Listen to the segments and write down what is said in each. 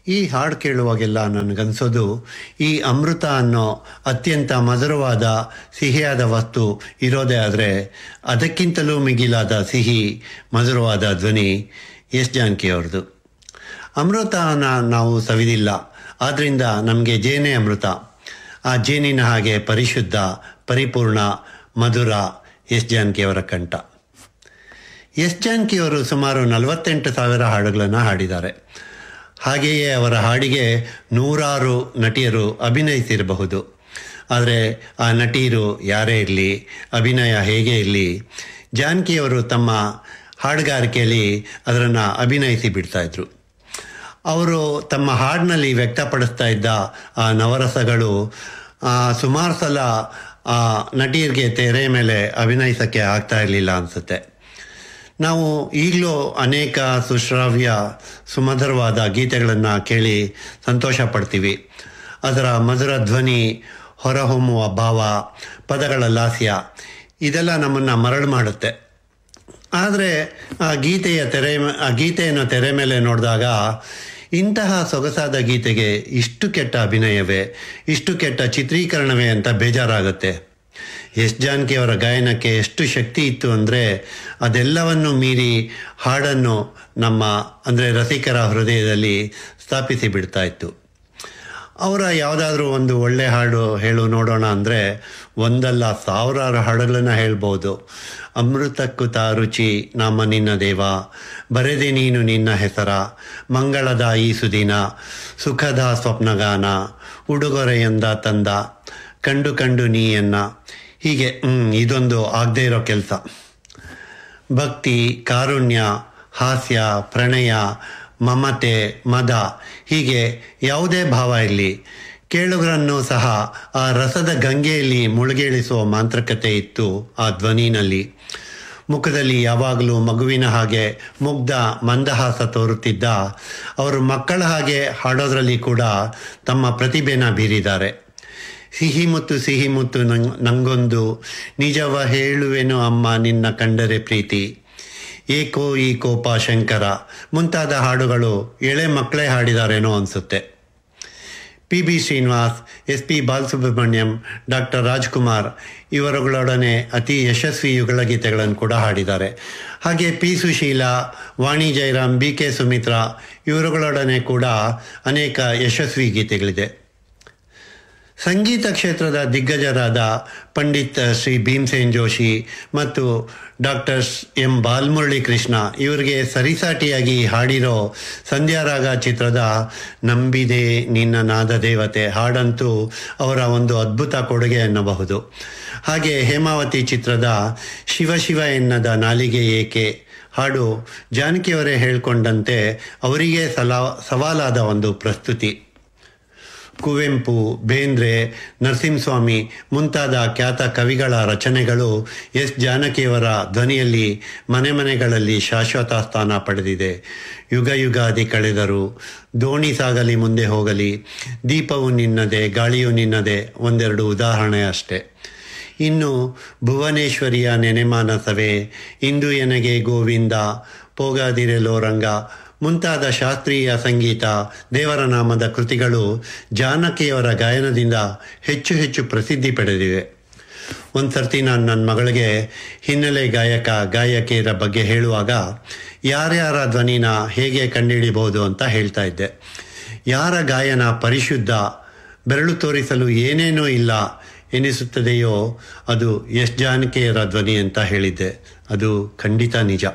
ಈ ಹಾಡು ಕೇಳುವಾಗೆಲ್ಲ ನನಗನ್ಸೋದು ಈ ಅಮೃತ ಅನ್ನೋ ಅತ್ಯಂತ ಮಧುರವಾದ ಸಿಹಿಯಾದ ವಸ್ತು ಇರೋದೇ ಆದರೆ ಅದಕ್ಕಿಂತಲೂ ಮಿಗಿಲಾದ ಸಿಹಿ ಮಧುರವಾದ ಧ್ವನಿ ಎಸ್ ಜಾನಕಿ ಅವ್ರದ್ದು ಅಮೃತನ ನಾವು ಸವಿದಿಲ್ಲ ಆದ್ದರಿಂದ ನಮಗೆ ಜೇನೇ ಅಮೃತ ಆ ಜೇನಿನ ಹಾಗೆ ಪರಿಶುದ್ಧ ಪರಿಪೂರ್ಣ ಮಧುರ ಎಸ್ ಜಾನಕಿಯವರ ಕಂಠ ಎಸ್ ಜಾನಕಿಯವರು ಸುಮಾರು ನಲವತ್ತೆಂಟು ಸಾವಿರ ಹಾಡುಗಳನ್ನು ಹಾಡಿದ್ದಾರೆ ಹಾಗೆಯೇ ಅವರ ಹಾಡಿಗೆ ನೂರಾರು ನಟಿಯರು ಅಭಿನಯಿಸಿರಬಹುದು ಆದರೆ ಆ ನಟಿಯರು ಯಾರೇ ಇರಲಿ ಅಭಿನಯ ಹೇಗೆ ಇರಲಿ ಜಾನಕಿಯವರು ತಮ್ಮ ಹಾಡುಗಾರಿಕೆಯಲ್ಲಿ ಅದನ್ನು ಅಭಿನಯಿಸಿ ಬಿಡ್ತಾಯಿದ್ರು ಅವರು ತಮ್ಮ ಹಾಡಿನಲ್ಲಿ ವ್ಯಕ್ತಪಡಿಸ್ತಾ ಇದ್ದ ಆ ನವರಸಗಳು ಸುಮಾರು ಸಲ ಆ ನಟಿಯರಿಗೆ ತೆರೆ ಮೇಲೆ ಅಭಿನಯಿಸೋಕ್ಕೆ ಆಗ್ತಾ ಇರಲಿಲ್ಲ ಅನಿಸುತ್ತೆ ನಾವು ಈಗಲೂ ಅನೇಕ ಸುಶ್ರಾವ್ಯ ಸುಮಧುರವಾದ ಗೀತೆಗಳನ್ನು ಕೇಳಿ ಸಂತೋಷ ಪಡ್ತೀವಿ ಅದರ ಮಧುರ ಧ್ವನಿ ಹೊರಹೊಮ್ಮುವ ಭಾವ ಪದಗಳ ಲಾಸ್ಯ ಇದೆಲ್ಲ ನಮ್ಮನ್ನು ಮರಳು ಮಾಡುತ್ತೆ ಆದರೆ ಆ ಗೀತೆಯ ತೆರೆ ಆ ಗೀತೆಯನ್ನು ತೆರೆ ಮೇಲೆ ನೋಡಿದಾಗ ಇಂತಹ ಸೊಗಸಾದ ಗೀತೆಗೆ ಇಷ್ಟು ಕೆಟ್ಟ ಅಭಿನಯವೇ ಇಷ್ಟು ಕೆಟ್ಟ ಚಿತ್ರೀಕರಣವೇ ಅಂತ ಬೇಜಾರಾಗುತ್ತೆ ಎಸ್ ಜಾನಕಿಯವರ ಗಾಯನಕ್ಕೆ ಎಷ್ಟು ಶಕ್ತಿ ಇತ್ತು ಅಂದರೆ ಅದೆಲ್ಲವನ್ನು ಮೀರಿ ಹಾಡನ್ನು ನಮ್ಮ ಅಂದರೆ ರಸಿಕರ ಹೃದಯದಲ್ಲಿ ಸ್ಥಾಪಿಸಿ ಬಿಡ್ತಾ ಇತ್ತು ಅವರ ಯಾವುದಾದ್ರೂ ಒಂದು ಒಳ್ಳೆ ಹಾಡು ಹೇಳು ನೋಡೋಣ ಅಂದರೆ ಒಂದಲ್ಲ ಸಾವಿರಾರು ಹಾಡುಗಳನ್ನು ಹೇಳ್ಬೋದು ಅಮೃತಕ್ಕೂ ತಾ ರುಚಿ ನಮ್ಮ ನಿನ್ನ ದೇವ ಬರೆದೆ ನೀನು ನಿನ್ನ ಹೆಸರ ಮಂಗಳದ ಈ ಸುದಿನ ಸುಖದ ಸ್ವಪ್ನಗಾನ ಉಡುಗೊರೆಯೊಂದ ತಂದ ಕಂಡು ಕಂಡು ನೀಯನ್ನ ಹೀಗೆ ಇದೊಂದು ಆಗದೇ ಇರೋ ಕೆಲಸ ಭಕ್ತಿ ಕಾರುಣ್ಯ ಹಾಸ್ಯ ಪ್ರಣಯ ಮಮತೆ ಮದ ಹೀಗೆ ಯಾವುದೇ ಭಾವ ಇರಲಿ ಕೇಳುಗರನ್ನು ಸಹ ಆ ರಸದ ಗಂಗೆಯಲ್ಲಿ ಮುಳುಗೇಳಿಸುವ ಮಾಂತ್ರಕತೆ ಇತ್ತು ಆ ಧ್ವನಿನಲ್ಲಿ ಮುಖದಲ್ಲಿ ಯಾವಾಗಲೂ ಮಗುವಿನ ಹಾಗೆ ಮುಗ್ಧ ಮಂದಹಾಸ ತೋರುತ್ತಿದ್ದ ಅವರು ಮಕ್ಕಳ ಹಾಗೆ ಹಾಡೋದ್ರಲ್ಲಿ ಕೂಡ ತಮ್ಮ ಪ್ರತಿಭೆನ ಬೀರಿದ್ದಾರೆ ಸಿಹಿ ಮುತ್ತು ಸಿಹಿ ಮುತ್ತು ನಂಗ್ ನಂಗೊಂದು ನಿಜವ ಹೇಳುವೆನು ಅಮ್ಮ ನಿನ್ನ ಕಂಡರೆ ಪ್ರೀತಿ ಏಕೋ ಈ ಕೋಪ ಶಂಕರ ಮುಂತಾದ ಹಾಡುಗಳು ಎಳೆ ಮಕ್ಕಳೇ ಹಾಡಿದಾರೇನೋ ಅನಿಸುತ್ತೆ P B Srinivas S P Balasubrahmanyam doctor Rajkumar ಇವರುಗಳೊಡನೆ ಅತಿ ಯಶಸ್ವಿ ಯುಗಳ ಗೀತೆಗಳನ್ನು ಕೂಡ ಹಾಡಿದ್ದಾರೆ ಹಾಗೆ P Susheela Vani Jayaram B K Sumitra ಇವರುಗಳೊಡನೆ ಕೂಡ ಅನೇಕ ಯಶಸ್ವಿ ಗೀತೆಗಳಿದೆ ಸಂಗೀತ ಕ್ಷೇತ್ರದ ದಿಗ್ಗಜರಾದ ಪಂಡಿತ್ ಶ್ರೀ ಭೀಮ್ಸೇನ್ ಜೋಶಿ ಮತ್ತು ಡಾಕ್ಟರ್ ಎಂ ಬಾಲ್ಮುರಳಿ ಕೃಷ್ಣ ಇವರಿಗೆ ಸರಿಸಾಟಿಯಾಗಿ ಹಾಡಿರೋ ಸಂಧ್ಯಾರಾಗ ಚಿತ್ರದ ನಂಬಿದೆ ನಿನ್ನ ನಾದ ದೇವತೆ ಹಾಡಂತೂ ಅವರ ಒಂದು ಅದ್ಭುತ ಕೊಡುಗೆ ಎನ್ನಬಹುದು ಹಾಗೆ ಹೇಮಾವತಿ ಚಿತ್ರದ ಶಿವ ಶಿವ ಎನ್ನದ ನಾಲಿಗೆ ಏಕೆ ಹಾಡು ಜಾನಕಿಯವರೇ ಹೇಳಿಕೊಂಡಂತೆ ಅವರಿಗೆ ಸಲಾ ಸವಾಲಾದ ಒಂದು ಪ್ರಸ್ತುತಿ ಕುವೆಂಪು ಬೇಂದ್ರೆ ನರಸಿಂಹಸ್ವಾಮಿ ಮುಂತಾದ ಖ್ಯಾತ ಕವಿಗಳ ರಚನೆಗಳು ಎಸ್ ಜಾನಕಿಯವರ ಧ್ವನಿಯಲ್ಲಿ ಮನೆ ಮನೆಗಳಲ್ಲಿ ಶಾಶ್ವತ ಸ್ಥಾನ ಪಡೆದಿದೆ ಯುಗ ಯುಗಾದಿ ಕಳೆದರು ದೋಣಿ ಸಾಗಲಿ ಮುಂದೆ ಹೋಗಲಿ ದೀಪವು ನಿನ್ನದೆ ಗಾಳಿಯು ನಿನ್ನದೆ ಒಂದೆರಡು ಉದಾಹರಣೆ ಅಷ್ಟೆ ಇನ್ನು ಭುವನೇಶ್ವರಿಯ ನೆನೆಮಾನಸವೇ ಇಂದು ಎನಗೆ ಗೋವಿಂದ ಪೋಗಾದಿರೆಲೋ ರಂಗ ಮುಂತಾದ ಶಾಸ್ತ್ರೀಯ ಸಂಗೀತ ದೇವರ ನಾಮದ ಕೃತಿಗಳು ಜಾನಕಿಯವರ ಗಾಯನದಿಂದ ಹೆಚ್ಚು ಹೆಚ್ಚು ಪ್ರಸಿದ್ಧಿ ಪಡೆದಿವೆ ಒಂದು ಸರ್ತಿ ನಾನು ನನ್ನ ಮಗಳಿಗೆ ಹಿನ್ನೆಲೆ ಗಾಯಕ ಗಾಯಕಿಯರ ಬಗ್ಗೆ ಹೇಳುವಾಗ ಯಾರ್ಯಾರ ಧ್ವನಿನ ಹೇಗೆ ಕಂಡುಹಿಡಿಬಹುದು ಅಂತ ಹೇಳ್ತಾ ಇದ್ದೆ ಯಾರ ಗಾಯನ ಪರಿಶುದ್ಧ ಬೆರಳು ತೋರಿಸಲು ಏನೇನೂ ಇಲ್ಲ ಎನಿಸುತ್ತದೆಯೋ ಅದು ಎಸ್ ಜಾನಕಿಯರ ಧ್ವನಿ ಅಂತ ಹೇಳಿದ್ದೆ ಅದು ಖಂಡಿತ ನಿಜ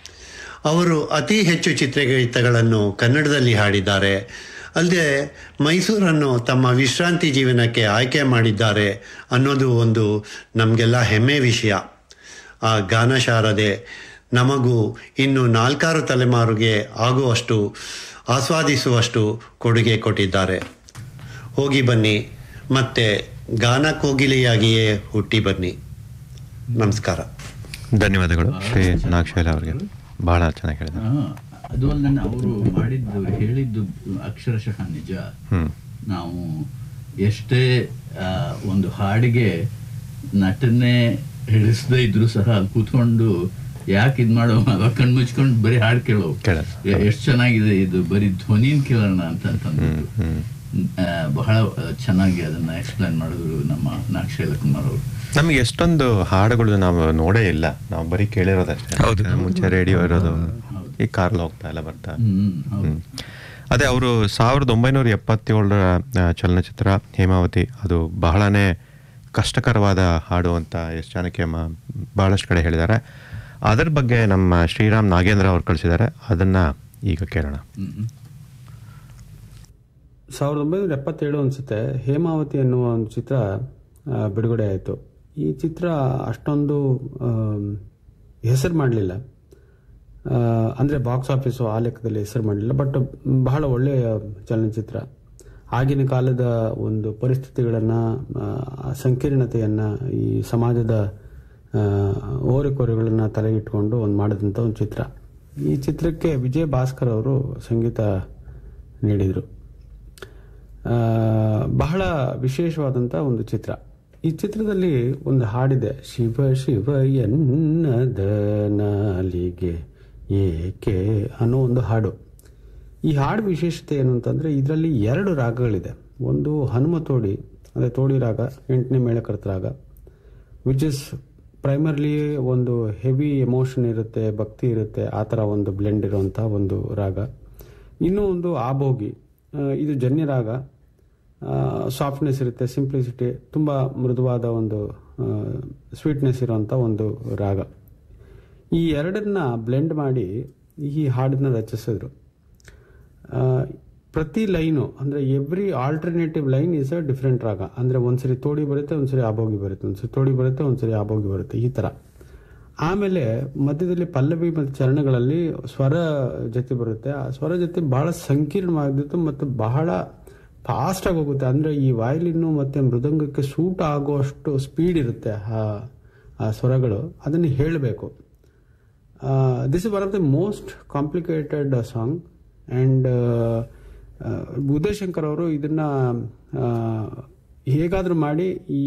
ಅವರು ಅತಿ ಹೆಚ್ಚು ಚಿತ್ರಗೀತಗಳನ್ನು ಕನ್ನಡದಲ್ಲಿ ಹಾಡಿದ್ದಾರೆ ಅಲ್ಲದೆ ಮೈಸೂರನ್ನು ತಮ್ಮ ವಿಶ್ರಾಂತಿ ಜೀವನಕ್ಕೆ ಆಯ್ಕೆ ಮಾಡಿದ್ದಾರೆ ಅನ್ನೋದು ಒಂದು ನಮಗೆಲ್ಲ ಹೆಮ್ಮೆ ವಿಷಯ ಆ ಗಾನಶಾರದೆ ನಮಗೂ ಇನ್ನು ನಾಲ್ಕಾರು ತಲೆಮಾರಿಗೆ ಆಗುವಷ್ಟು ಆಸ್ವಾದಿಸುವಷ್ಟು ಕೊಡುಗೆ ಕೊಟ್ಟಿದ್ದಾರೆ ಹೋಗಿ ಬನ್ನಿ ಮತ್ತೆ ಗಾನ ಕೋಗಿಲೆಯಾಗಿಯೇ ಹುಟ್ಟಿ ಬನ್ನಿ ನಮಸ್ಕಾರ ಧನ್ಯವಾದಗಳು ಶ್ರೀ ನಾಗಶೈಲ ಅವರಿಗೆ ಬಹಳ ಚೆನ್ನಾಗಿ ಹೇಳಿದ್ರು ಹಾ, ಅದು ಅಲ್ಲದೆ ಅವರು ಮಾಡಿದ್ದು ಹೇಳಿದ್ದು ಅಕ್ಷರಶಃ ನಿಜ ಹ್ಮ್ ನಾವು ಎಷ್ಟೇ ಆ, ಒಂದು ಹಾಡಿಗೆ ನಟನೆ ಹಿಡಿಸದೇ ಇದ್ರು ಸಹ ಅಲ್ಲಿ ಕೂತ್ಕೊಂಡು ಯಾಕೆ ಇದ್ ಮಾಡೋ ಅವಾಗ ಕಣ್ ಮುಚ್ಕೊಂಡು ಬರೀ ಹಾಡು ಕೇಳೋ ಕೇಳೋದು. ಎಷ್ಟು ಚೆನ್ನಾಗಿದೆ ಇದು ಬರೀ ಧ್ವನಿನ್ ಕೇಳೋಣ ಅಂತ ಅಂತಂದ್ಬಿಟ್ಟು ಹ್ಮ್. ಆ, ಬಹಳ ಆ, ಚೆನ್ನಾಗಿ ಅದನ್ನ ಎಕ್ಸ್ಪ್ಲೈನ್ ಮಾಡಿದ್ರು ನಮ್ಮ ನಾಗಶೈಲ ಕುಮಾರ್ ಅವರು ನಮಗೆ ಎಷ್ಟೊಂದು ಹಾಡುಗಳು ನಾವು ನೋಡೇ ಇಲ್ಲ ನಾವು ಬರೀ ಕೇಳಿರೋದಷ್ಟೇ ಹೌದು. ಮುಂಚೆ ರೇಡಿಯೋ ಇರೋದು ಹೌದು. ಈ ಕಾರ್ಲ್ ಹೋಗ್ತಾ ಎಲ್ಲ ಬರ್ತಾ ಹ್ಮ್ ಹೌದು ಹ್ಮ್. ಅದೇ ಅವರು ಸಾವಿರದ ಒಂಬೈನೂರ ಎಪ್ಪತ್ತೇಳರ ಆ, ಚಲನಚಿತ್ರ ಹೇಮಾವತಿ ಅದು ಬಹಳನೇ ಕಷ್ಟಕರವಾದ ಹಾಡು ಅಂತ ಎಸ್ ಜಾನಕಿಯಮ್ಮ ಬಹಳಷ್ಟು ಕಡೆ ಹೇಳಿದ್ದಾರೆ ಅದರ ಬಗ್ಗೆ ನಮ್ಮ ಶ್ರೀರಾಮ್ ನಾಗೇಂದ್ರ ಅವ್ರು ಕಳಿಸಿದ್ದಾರೆ ಅದನ್ನ ಈಗ ಕೇಳೋಣ ಹ್ಮ್ ಹ್ಮ್. ಸಾವಿರದ ಒಂಬೈನೂರ ಎಪ್ಪತ್ತೇಳು ಅನಿಸುತ್ತೆ ಹೇಮಾವತಿ ಎನ್ನುವ ಒಂದು ಚಿತ್ರ ಆ, ಬಿಡುಗಡೆ ಆಯಿತು ಈ ಚಿತ್ರ ಅಷ್ಟೊಂದು ಹೆಸರು ಮಾಡಲಿಲ್ಲ ಅಂದರೆ ಬಾಕ್ಸ್ ಆಫೀಸು ಆ ಲೆಕ್ಕದಲ್ಲಿ ಹೆಸರು ಮಾಡಲಿಲ್ಲ ಬಟ್ ಬಹಳ ಒಳ್ಳೆಯ ಚಲನಚಿತ್ರ ಆಗಿನ ಕಾಲದ ಒಂದು ಪರಿಸ್ಥಿತಿಗಳನ್ನು ಸಂಕೀರ್ಣತೆಯನ್ನು ಈ ಸಮಾಜದ ಆ, ಓರೆಕೋರೆಗಳನ್ನು ತಲೆಗಿಟ್ಕೊಂಡು ಒಂದು ಮಾಡಿದಂಥ ಒಂದು ಚಿತ್ರ ಈ ಚಿತ್ರಕ್ಕೆ ವಿಜಯ್ ಭಾಸ್ಕರ್ ಅವರು ಸಂಗೀತ ನೀಡಿದರು ಆ, ಬಹಳ ವಿಶೇಷವಾದಂಥ ಒಂದು ಚಿತ್ರ ಈ ಚಿತ್ರದಲ್ಲಿ ಒಂದು ಹಾಡಿದೆ ಶಿವ ಶಿವ ಎನ್ನದ ನಾಲಿಗೆ ಏಕೆ ಅನ್ನೋ ಒಂದು ಹಾಡು ಈ ಹಾಡು ವಿಶೇಷತೆ ಏನು ಅಂತಂದರೆ ಇದರಲ್ಲಿ ಎರಡು ರಾಗಗಳಿದೆ ಒಂದು ಹನುಮ ತೋಡಿ ಅಂದರೆ ತೋಡಿ ರಾಗ ಎಂಟನೇ ಮೇಳಕರ್ತ ರಾಗ ವಿಚ್ ಇಸ್ ಪ್ರೈಮರ್ಲಿ ಒಂದು ಹೆವಿ ಎಮೋಷನ್ ಇರುತ್ತೆ ಭಕ್ತಿ ಇರುತ್ತೆ ಆ ಥರ ಒಂದು ಬ್ಲೆಂಡ್ ಇರುವಂಥ ಒಂದು ರಾಗ ಇನ್ನೂ ಒಂದು ಆಭೋಗಿ ಆ, ಇದು ಜನ್ಯ ರಾಗ ಸಾಫ್ಟ್ನೆಸ್ ಇರುತ್ತೆ ಸಿಂಪ್ಲಿಸಿಟಿ ತುಂಬ ಮೃದುವಾದ ಒಂದು ಸ್ವೀಟ್ನೆಸ್ ಇರುವಂಥ ಒಂದು ರಾಗ ಈ ಎರಡನ್ನ ಬ್ಲೆಂಡ್ ಮಾಡಿ ಈ ಹಾಡನ್ನ ರಚಿಸಿದ್ರು ಆ, ಪ್ರತಿ ಲೈನು ಅಂದರೆ every alternative line is a different raga ಅಂದರೆ ಒಂದ್ಸರಿ ತೋಡಿ ಬರುತ್ತೆ ಒಂದ್ಸರಿ ಆಬೋಗಿ ಬರುತ್ತೆ ಒಂದ್ಸರಿ ತೋಡಿ ಬರುತ್ತೆ ಒಂದ್ಸರಿ ಆಬೋಗಿ ಬರುತ್ತೆ ಈ ಥರ ಆಮೇಲೆ ಮಧ್ಯದಲ್ಲಿ ಪಲ್ಲವಿ ಮತ್ತು ಚರಣಗಳಲ್ಲಿ ಸ್ವರ ಜೊತೆ ಬರುತ್ತೆ ಆ ಸ್ವರ ಜೊತೆ ಬಹಳ ಸಂಕೀರ್ಣವಾಗಿತ್ತು ಮತ್ತು ಬಹಳ ಫಾಸ್ಟ್ ಆಗಿ ಹೋಗುತ್ತೆ ಅಂದರೆ ಈ ವಾಯಲಿನ್ನು ಮತ್ತು ಮೃದಂಗಕ್ಕೆ ಸೂಟ್ ಆಗುವಷ್ಟು ಸ್ಪೀಡ್ ಇರುತ್ತೆ ಆ ಆ ಸ್ವರಗಳು ಅದನ್ನು ಹೇಳಬೇಕು this is one of the most complicated song and Uday Shankar ಅವರು ಇದನ್ನ ಹೇಗಾದರೂ ಮಾಡಿ ಈ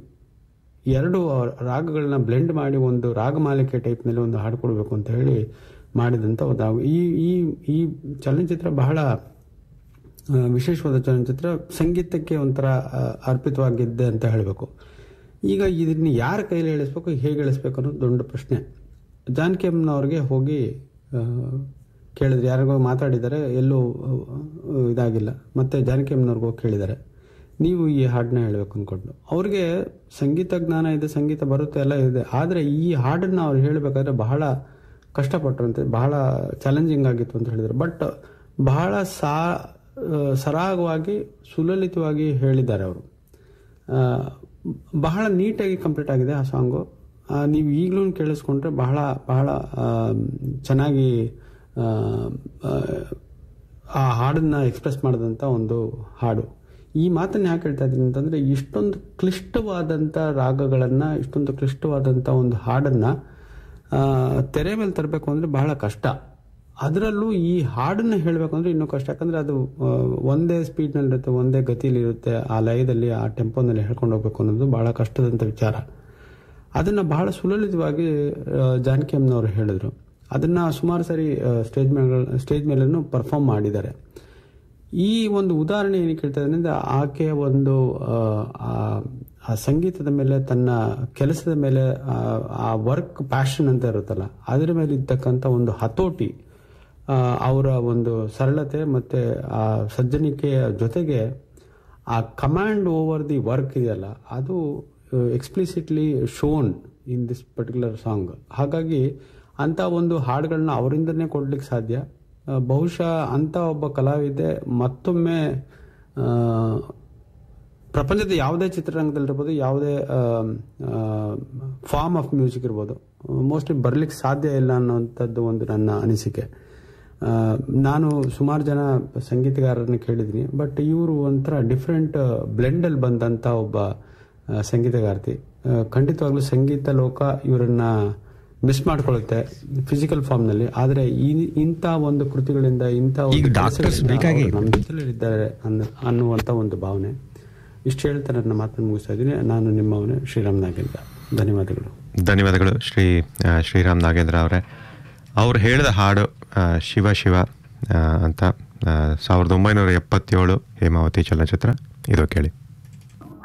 ಎರಡು ರಾಗಗಳನ್ನ ಬ್ಲೆಂಡ್ ಮಾಡಿ ಒಂದು ರಾಗಮಾಲಿಕೆ ಟೈಪ್ನಲ್ಲಿ ಒಂದು ಹಾಡು ಕೊಡಬೇಕು ಅಂತ ಹೇಳಿ ಮಾಡಿದಂಥ ಒಂದು ರಾಗ. ಈ ಈ ಈ ಚಲನಚಿತ್ರ ಬಹಳ ಆ, ವಿಶೇಷವಾದ ಚಲನಚಿತ್ರ ಸಂಗೀತಕ್ಕೆ ಒಂಥರ ಆ, ಅರ್ಪಿತವಾಗಿದ್ದೆ ಅಂತ ಹೇಳಬೇಕು ಈಗ ಇದನ್ನ ಯಾರ ಕೈಲಿ ಹೇಳಿಸ್ಬೇಕು ಹೇಗೆ ಹೇಳಿಸ್ಬೇಕು ಅನ್ನೋದು ದೊಡ್ಡ ಪ್ರಶ್ನೆ ಜಾನಕಿ ಅಮ್ಮನವ್ರಿಗೆ ಹೋಗಿ ಆ, ಕೇಳಿದ್ರು ಯಾರಿಗೋ ಮಾತಾಡಿದ್ದಾರೆ ಎಲ್ಲೂ ಆ, ಇದಾಗಿಲ್ಲ ಮತ್ತೆ ಜಾನಕಿ ಅಮ್ಮನವ್ರಿಗೆ ಹೋಗಿ ಕೇಳಿದ್ದಾರೆ ನೀವು ಈ ಹಾಡನ್ನ ಹೇಳಬೇಕು ಅಂದ್ಕೊಂಡು ಅವ್ರಿಗೆ ಸಂಗೀತ ಜ್ಞಾನ ಇದೆ ಸಂಗೀತ ಬರುತ್ತೆ ಎಲ್ಲ ಇದೆ ಆದರೆ ಈ ಹಾಡನ್ನ ಅವ್ರು ಹೇಳಬೇಕಾದ್ರೆ ಬಹಳ ಕಷ್ಟಪಟ್ಟರಂತೆ ಬಹಳ ಚಾಲೆಂಜಿಂಗ್ ಆಗಿತ್ತು ಅಂತ ಹೇಳಿದ್ರು ಬಟ್ ಬಹಳ ಸಾ ಆ, ಸರಾಗವಾಗಿ ಸುಲಲಿತವಾಗಿ ಹೇಳಿದ್ದಾರೆ ಅವರು ಆ, ಬಹಳ ನೀಟಾಗಿ ಕಂಪ್ಲೀಟ್ ಆಗಿದೆ ಆ ಸಾಂಗು ನೀವು ಈಗಲೂ ಕೇಳಿಸ್ಕೊಂಡ್ರೆ ಬಹಳ ಬಹಳ ಆ, ಚೆನ್ನಾಗಿ ಆ, ಆ, ಆ ಹಾಡನ್ನ ಎಕ್ಸ್ಪ್ರೆಸ್ ಮಾಡಿದಂಥ ಒಂದು ಹಾಡು ಈ ಮಾತನ್ನ ಯಾಕೆ ಹೇಳ್ತಾ ಇದ್ದೀನಿ ಅಂತಂದ್ರೆ ಇಷ್ಟೊಂದು ಕ್ಲಿಷ್ಟವಾದಂಥ ರಾಗಗಳನ್ನ ಇಷ್ಟೊಂದು ಕ್ಲಿಷ್ಟವಾದಂಥ ಒಂದು ಹಾಡನ್ನ ಆ, ತೆರೆ ಮೇಲೆ ತರಬೇಕು ಅಂದ್ರೆ ಬಹಳ ಕಷ್ಟ ಅದರಲ್ಲೂ ಈ ಹಾಡನ್ನ ಹೇಳಬೇಕು ಅಂದ್ರೆ ಇನ್ನೂ ಕಷ್ಟ ಯಾಕಂದ್ರೆ ಅದು ಆ, ಒಂದೇ ಸ್ಪೀಡ್ನಲ್ಲಿ ಇರುತ್ತೆ ಒಂದೇ ಗತಿಯಲ್ಲಿ ಇರುತ್ತೆ ಆ ಲಯದಲ್ಲಿ ಆ ಟೆಂಪೋನಲ್ಲಿ ಹೇಳ್ಕೊಂಡು ಹೋಗ್ಬೇಕು ಅನ್ನೋದು ಬಹಳ ಕಷ್ಟದಂತ ವಿಚಾರ ಅದನ್ನ ಬಹಳ ಸುಲಲಿತವಾಗಿ ಆ, ಜಾನಕಿ ಅಮ್ಮನವರು ಹೇಳಿದ್ರು ಅದನ್ನ ಸುಮಾರು ಸರಿ ಸ್ಟೇಜ್ ಮೇಲೆ ಸ್ಟೇಜ್ ಮೇಲೂ ಪರ್ಫಾರ್ಮ್ ಮಾಡಿದ್ದಾರೆ ಈ ಒಂದು ಉದಾಹರಣೆ ಏನಕ್ಕೆ ಹೇಳ್ತಾ ಇದ್ದೀನಿ ಅಂದ್ರೆ ಆಕೆಯ ಒಂದು ಆ, ಆ- ಆ ಸಂಗೀತದ ಮೇಲೆ ತನ್ನ ಕೆಲಸದ ಮೇಲೆ ಆ- ಆ ವರ್ಕ್ ಪ್ಯಾಷನ್ ಅಂತ ಇರುತ್ತಲ್ಲ ಅದರ ಮೇಲೆ ಇದ್ದಕ್ಕಂಥ ಒಂದು ಹತೋಟಿ ಆ, ಅವರ ಒಂದು ಸರಳತೆ ಮತ್ತೆ ಆ ಸಜ್ಜನಿಕೆಯ ಜೊತೆಗೆ ಆ ಕಮಾಂಡ್ ಓವರ್ ದಿ ವರ್ಕ್ ಇದೆಯಲ್ಲ ಅದು explicitly shown in this particular song ಹಾಗಾಗಿ ಅಂತ ಒಂದು ಹಾಡುಗಳನ್ನ ಅವರಿಂದನೇ ಕೊಡ್ಲಿಕ್ಕೆ ಸಾಧ್ಯ ಆ, ಬಹುಶಃ ಅಂತ ಒಬ್ಬ ಕಲಾವಿದೆ ಮತ್ತೊಮ್ಮೆ ಆ, ಪ್ರಪಂಚದ ಯಾವುದೇ ಚಿತ್ರರಂಗದಲ್ಲಿರ್ಬೋದು ಯಾವುದೇ ಫಾರ್ಮ್ ಆಫ್ ಮ್ಯೂಸಿಕ್ ಇರ್ಬೋದು ಮೋಸ್ಟ್ಲಿ ಬರ್ಲಿಕ್ಕೆ ಸಾಧ್ಯ ಇಲ್ಲ ಅನ್ನೋಂಥದ್ದು ಒಂದು ನನ್ನ ಅನಿಸಿಕೆ ಆ, ನಾನು ಸುಮಾರು ಜನ ಸಂಗೀತಗಾರರನ್ನ ಕೇಳಿದ್ದೀನಿ ಬಟ್ ಇವರು ಒಂಥರ ಡಿಫ್ರೆಂಟ್ ಬ್ಲೆಂಡಲ್ಲಿ ಬಂದಂಥ ಒಬ್ಬ ಆ, ಸಂಗೀತಗಾರ್ತಿ ಆ, ಖಂಡಿತವಾಗ್ಲೂ ಸಂಗೀತ ಲೋಕ ಇವರನ್ನ ಮಿಸ್ ಮಾಡ್ಕೊಳ್ಳುತ್ತೆ ಫಿಸಿಕಲ್ ಫಾರ್ಮ್ನಲ್ಲಿ ಆದರೆ ಈ- ಇಂಥ ಒಂದು ಕೃತಿಗಳಿಂದ ಇಂಥ ಒಂದು ಈಗ doctors ಕೆಲಸಗಳಿಂದ ಬೇಕಾಗೇ ಅವ್ರು ನಮ್ಮ ಜೊತೆಲಿದ್ದಾರೆ ಅನ್ನ ಅನ್ನುವಂಥ ಒಂದು ಭಾವನೆ ಇಷ್ಟು ಹೇಳ್ತಾ ನನ್ನ ಮಾತನ್ನು ಮುಗಿಸ್ತಾ ಇದ್ದೀನಿ ನಾನು ನಿಮ್ಮವನೇ ಶ್ರೀರಾಮ್ ನಾಗೇಂದ್ರ ಧನ್ಯವಾದಗಳು ಧನ್ಯವಾದಗಳು ಶ್ರೀ ಆ, ಶ್ರೀರಾಮ್ ನಾಗೇಂದ್ರ ಅವರೇ ಅವ್ರು ಹೇಳಿದ ಹಾಡು ಆ, ಶಿವ ಶಿವ ಆ, ಅಂತ ಆ, ಸಾವಿರದ ಒಂಬೈನೂರ ಎಪ್ಪತ್ತೇಳು ಹೇಮಾವತಿ ಚಲನಚಿತ್ರ ಇದು ಕೇಳಿ